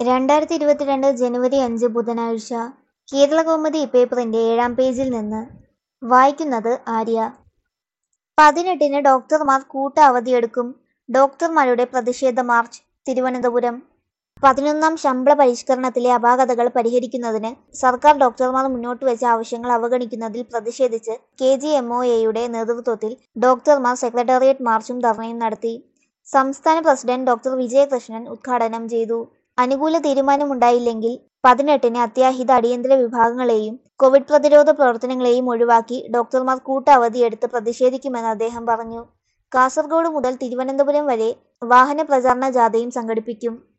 രണ്ടായിരത്തി ഇരുപത്തിരണ്ട് ജനുവരി അഞ്ച് ബുധനാഴ്ച കേരളകൗമുദി പേപ്പറിന്റെ ഏഴാം പേജിൽ നിന്ന് വായിക്കുന്നത് ആര്യ പതിനെട്ടിന് ഡോക്ടർമാർ കൂട്ട അവധിയെടുക്കും ഡോക്ടർമാരുടെ പ്രതിഷേധ മാർച്ച് തിരുവനന്തപുരം പതിനൊന്നാം ശമ്പള പരിഷ്കരണത്തിലെ അപാകതകൾ പരിഹരിക്കുന്നതിന് സർക്കാർ ഡോക്ടർമാർ മുന്നോട്ട് വെച്ച ആവശ്യങ്ങൾ അവഗണിക്കുന്നതിൽ പ്രതിഷേധിച്ച് കെ ജി എം ഒ എയുടെ നേതൃത്വത്തിൽ ഡോക്ടർമാർ സെക്രട്ടേറിയറ്റ് മാർച്ചും ധർണയും നടത്തി സംസ്ഥാന പ്രസിഡന്റ് ഡോക്ടർ വിജയകൃഷ്ണൻ ഉദ്ഘാടനം ചെയ്തു അനുകൂല തീരുമാനമുണ്ടായില്ലെങ്കിൽ പതിനെട്ടിന് അത്യാഹിത അടിയന്തര വിഭാഗങ്ങളെയും കോവിഡ് പ്രതിരോധ പ്രവർത്തനങ്ങളെയും ഒഴിവാക്കി ഡോക്ടർമാർ കൂട്ട അവധിയെടുത്ത് പ്രതിഷേധിക്കുമെന്ന് അദ്ദേഹം പറഞ്ഞു കാസർഗോഡ് മുതൽ തിരുവനന്തപുരം വരെ വാഹന പ്രചാരണ ജാഥയും സംഘടിപ്പിക്കും